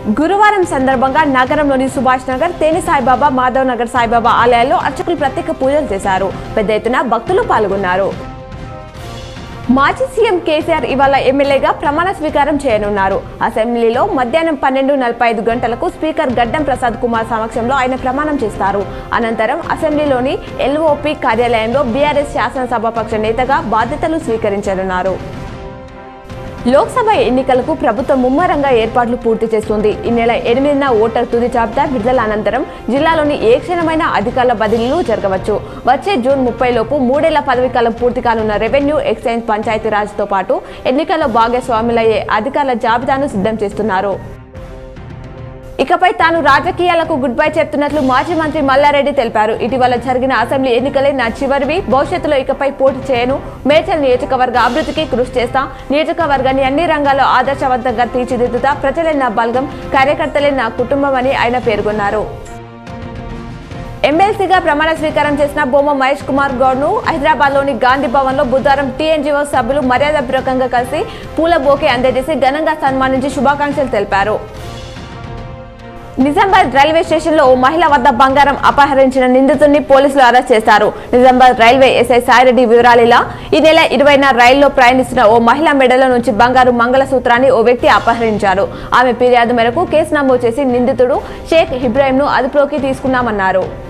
గురువారం సందర్భంగా నగరంలోని సుభాష్ నగర్ తేని సాయిబాబా మాధవ్ నగర్ సాయిబాబా ఆలయాల్లో అర్చకులు ప్రత్యేక పూజలు చేశారు పెద్ద ఎత్తున భక్తులు పాల్గొన్నారు మాజీ సీఎం కేసీఆర్ ఇవాళ ఎమ్మెల్యేగా ప్రమాణ స్వీకారం చేయనున్నారు అసెంబ్లీలో మధ్యాహ్నం పన్నెండు నలభై ఐదు గంటలకు స్పీకర్ గడ్డం ప్రసాద్ కుమార్ సమక్షంలో ఆయన ప్రమాణం చేస్తారు అనంతరం అసెంబ్లీలోని ఎల్ఓపి కార్యాలయంలో బీఆర్ఎస్ శాసనసభాపక్ష నేతగా బాధ్యతలు స్వీకరించనున్నారు లోక్సభ ఎన్నికలకు ప్రభుత్వం ముమ్మరంగా ఏర్పాట్లు పూర్తి చేస్తుంది ఈ నెల ఎనిమిదిన ఓటర్ తుది జాబితా విడుదల అనంతరం జిల్లాలోని ఏ క్షణమైన అధికారుల బదిలీలు జరగవచ్చు వచ్చే జూన్ ముప్పై లోపు మూడేళ్ల పదవీ కాలం పూర్తి కానున్న రెవెన్యూ ఎక్సైజ్ పంచాయతీరాజ్తో పాటు ఎన్నికల్లో భాగస్వాములయ్యే అధికారుల జాబితాను సిద్ధం చేస్తున్నారు ఇకపై తాను రాజకీయాలకు గుడ్ బై చెప్తున్నట్లు మాజీ మంత్రి మల్లారెడ్డి తెలిపారు ఇటీవల జరిగిన అసెంబ్లీ ఎన్నికలే నా చివరివి భవిష్యత్తులో ఇకపై పోటీ చేయను మేడ్చల్ నియోజకవర్గ అభివృద్ధికి కృషి చేస్తా నియోజకవర్గాన్ని అన్ని రంగాల్లో ఆదర్శవంతంగా తీర్చిదిద్దుతా ప్రజలే నా బలగం కార్యకర్తలే నా కుటుంబం అని ఆయన పేర్కొన్నారు ఎమ్మెల్సీగా ప్రమాణ స్వీకారం చేసిన బొమ్మ మహేష్ కుమార్ గౌడ్ ను హైదరాబాద్ లోని గాంధీ భవన్ లో బుధవారం టీఎన్జీఓ సభ్యులు మర్యాదపూర్వకంగా కలిసి పూల బోకే అందజేసి ఘనంగా సన్మానించి శుభాకాంక్షలు తెలిపారు నిజామాబాద్ రైల్వే స్టేషన్ లో ఓ మహిళ వద్ద బంగారం అపహరించిన నిందితుడిని పోలీసులు అరెస్ట్ చేశారు నిజామాబాద్ రైల్వే ఎస్ఐ సాయిరెడ్డి వివరాలిలా ఈ నెల ఇరవైన రైల్లో ప్రయాణిస్తున్న ఓ మహిళ మెడలో నుంచి బంగారు మంగళసూత్రాన్ని ఓ వ్యక్తి అపహరించారు ఆమె ఫిర్యాదు మేరకు కేసు నమోదు చేసి నిందితుడు షేక్ ఇబ్రాహిం ను అదుపులోకి తీసుకున్నామన్నారు